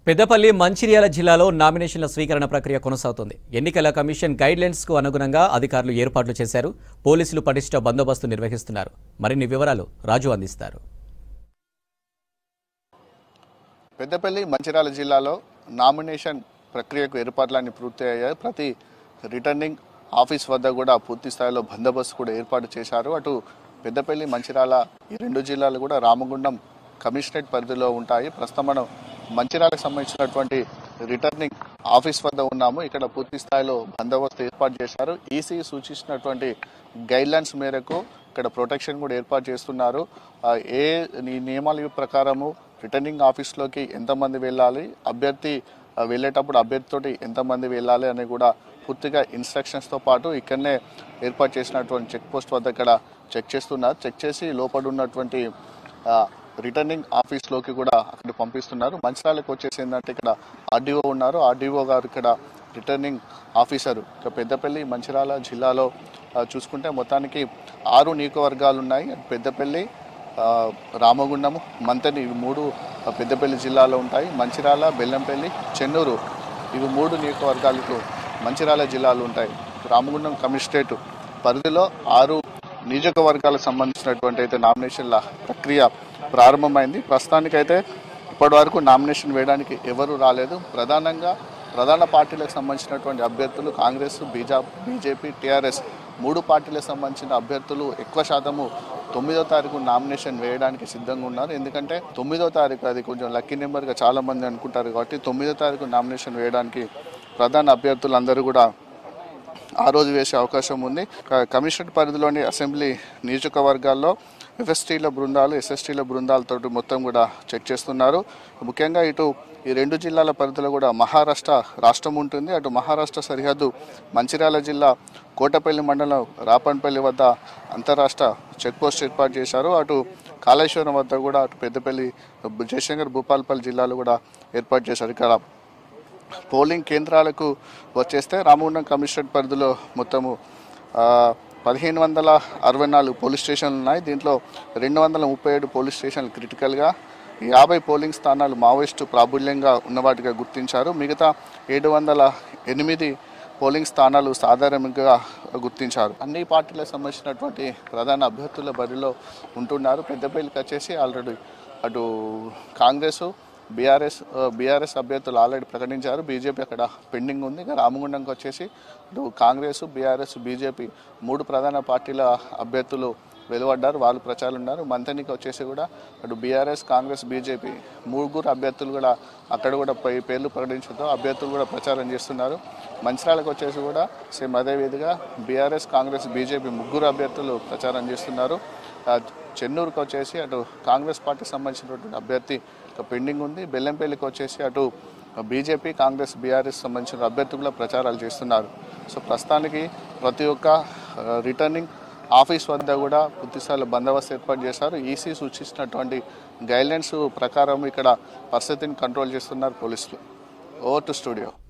పెద్దపల్లి మంచిర్యాల జిల్లాలో నామినేషన్ల స్వీకరణ ప్రక్రియ కొనసాగుతోంది ఎన్నికల కమిషన్ గైడ్లైన్స్ కు అనుగుణంగా అధికారులు ఏర్పాట్లు చేశారు పోలీసులు పటిష్ట బందోబస్తు నిర్వహిస్తున్నారు మరిన్ని వివరాలు రాజు అందిస్తారు పెద్దపల్లి మంచిర్యాల జిల్లాలో నామినేషన్ ప్రక్రియకు ఏర్పాట్లన్నీ పూర్తి అయ్యాయి ప్రతి రిటర్నింగ్ ఆఫీస్ వద్ద కూడా పూర్తి స్థాయిలో బందోబస్తు కూడా ఏర్పాటు చేశారు అటు పెద్దపల్లి మంచిర్యాల ఈ రెండు జిల్లాలు కూడా రామగుండం కమిషనరేట్ పరిధిలో ఉంటాయి ప్రస్తుతం మనం మంచిర్యాలకు సంబంధించినటువంటి రిటర్నింగ్ ఆఫీస్ వద్ద ఉన్నాము ఇక్కడ పూర్తి స్థాయిలో బందోబస్తు ఏర్పాటు చేశారు ఈసీ సూచించినటువంటి గైడ్లైన్స్ మేరకు ఇక్కడ ప్రొటెక్షన్ కూడా ఏర్పాటు చేస్తున్నారు ఆ, ఏ నీ నియమాల ప్రకారము రిటర్నింగ్ ఆఫీస్లోకి ఎంతమంది వెళ్ళాలి అభ్యర్థి ఆ, వెళ్ళేటప్పుడు అభ్యర్థితోటి ఎంతమంది వెళ్ళాలి అని కూడా పూర్తిగా ఇన్స్ట్రక్షన్స్తో పాటు ఇక్కడనే ఏర్పాటు చేసినటువంటి చెక్ పోస్ట్ వద్ద ఇక్కడ చెక్ చేస్తున్నారు చెక్ చేసి లోపల ఉన్నటువంటి ఆ, రిటర్నింగ్ ఆఫీస్లోకి కూడా అక్కడ పంపిస్తున్నారు మంచిర్యాలకు వచ్చేసి ఏంటంటే ఇక్కడ ఆర్డీఓ ఉన్నారు ఆర్డీఓ గారు ఇక్కడ రిటర్నింగ్ ఆఫీసర్ ఇక పెద్దపల్లి మంచిర్యాల జిల్లాలో ఆ, చూసుకుంటే మొత్తానికి ఆరు నియోజకవర్గాలు ఉన్నాయి పెద్దపల్లి ఆ, రామగుండము మంతని ఇవి మూడు ఆ, పెద్దపల్లి జిల్లాలో ఉంటాయి మంచిర్యాల బెల్లంపల్లి చెన్నూరు ఇవి మూడు నియోజకవర్గాలకు మంచిర్యాల జిల్లాలు ఉంటాయి రామగుండం కమిషనరేట్ పరిధిలో ఆరు నియోజకవర్గాలకు సంబంధించినటువంటి అయితే నామినేషన్ల ప్రక్రియ ప్రారంభమైంది ప్రస్తుతానికైతే ఇప్పటి వరకు నామినేషన్ వేయడానికి ఎవరు రాలేదు ప్రధానంగా ప్రధాన పార్టీలకు సంబంధించినటువంటి అభ్యర్థులు కాంగ్రెస్ బీజా బీజేపీ టీఆర్ఎస్ మూడు పార్టీలకు సంబంధించిన అభ్యర్థులు ఎక్కువ శాతము తొమ్మిదో తారీఖు నామినేషన్ వేయడానికి సిద్ధంగా ఉన్నారు ఎందుకంటే తొమ్మిదో తారీఖు అది కొంచెం లక్కీ నెంబర్గా చాలా మంది అనుకుంటారు కాబట్టి తొమ్మిదో తారీఖు నామినేషన్ వేయడానికి ప్రధాన అభ్యర్థులు అందరూ కూడా ఆ రోజు వేసే అవకాశం ఉంది క- కమిషనర్ పరిధిలోని అసెంబ్లీ నియోజకవర్గాల్లో ఎఫ్ఎస్టీల బృందాలు ఎస్ఎస్టీల బృందాలతో మొత్తం కూడా చెక్ చేస్తున్నారు ముఖ్యంగా ఇటు ఈ రెండు జిల్లాల పరిధిలో కూడా మహారాష్ట్ర రాష్ట్రం ఉంటుంది అటు మహారాష్ట్ర సరిహద్దు మంచిర్యాల జిల్లా కోటపల్లి మండలం రాపన్పల్లి వద్ద అంతరాష్ట్ర చెక్ పోస్ట్ ఏర్పాటు చేశారు అటు కాళేశ్వరం వద్ద కూడా అటు పెద్దపల్లి జయశంకర్ భూపాల్పల్లి జిల్లాలో కూడా ఏర్పాటు చేశారు ఇక్కడ పోలింగ్ కేంద్రాలకు వచ్చేస్తే రామగుండం కమిషనరేట్ పరిధిలో మొత్తము ఆ, పదిహేను వందల అరవై నాలుగు పోలీస్ స్టేషన్లు ఉన్నాయి దీంట్లో రెండు వందల ముప్పై ఏడు పోలీస్ స్టేషన్లు క్రిటికల్గా యాభై పోలింగ్ స్థానాలు మావోయిస్టు ప్రాబల్యంగా ఉన్నవాటిగా గుర్తించారు మిగతా ఏడు వందల ఎనిమిది పోలింగ్ స్థానాలు సాధారణంగా గుర్తించారు అన్ని పార్టీలకు సంబంధించినటువంటి ప్రధాన అభ్యర్థుల బరిలో ఉంటున్నారు పెద్దపల్లికి వచ్చేసి ఆల్రెడీ అటు కాంగ్రెస్ బీఆర్ఎస్ బీఆర్ఎస్ అభ్యర్థులు ఆల్రెడీ ప్రకటించారు బీజేపీ అక్కడ పెండింగ్ ఉంది ఇక రామగుండంకి వచ్చేసి ఇటు కాంగ్రెస్ బీఆర్ఎస్ బీజేపీ మూడు ప్రధాన పార్టీల అభ్యర్థులు వెలువడ్డారు వాళ్ళు ప్రచారం ఉన్నారు మంతనికి వచ్చేసి కూడా అటు బీఆర్ఎస్ కాంగ్రెస్ బీజేపీ ముగ్గురు అభ్యర్థులు కూడా అక్కడ కూడా పై పేర్లు ప్రకటించడంతో అభ్యర్థులు కూడా ప్రచారం చేస్తున్నారు మంచిర్యాలకు వచ్చేసి కూడా సేమ్ అదే విధంగా బీఆర్ఎస్ కాంగ్రెస్ బీజేపీ ముగ్గురు అభ్యర్థులు ప్రచారం చేస్తున్నారు ఆ, చెన్నూరుకు వచ్చేసి అటు కాంగ్రెస్ పార్టీకి సంబంధించినటువంటి అభ్యర్థి ఒక పెండింగ్ ఉంది బెల్లంపల్లికి వచ్చేసి అటు బీజేపీ కాంగ్రెస్ బీఆర్ఎస్ సంబంధించిన అభ్యర్థులు కూడా ప్రచారాలు చేస్తున్నారు సో ప్రస్తుతానికి ప్రతి ఒక్క ఆ, రిటర్నింగ్ ఆఫీస్ వద్ద కూడా పూర్తిస్థాయిలో బందోబస్తు ఏర్పాటు చేశారు ఈసీ సూచించినటువంటి గైడ్లైన్స్ ప్రకారం ఇక్కడ పరిస్థితిని కంట్రోల్ చేస్తున్నారు పోలీసులు ఓవర్ టు స్టూడియో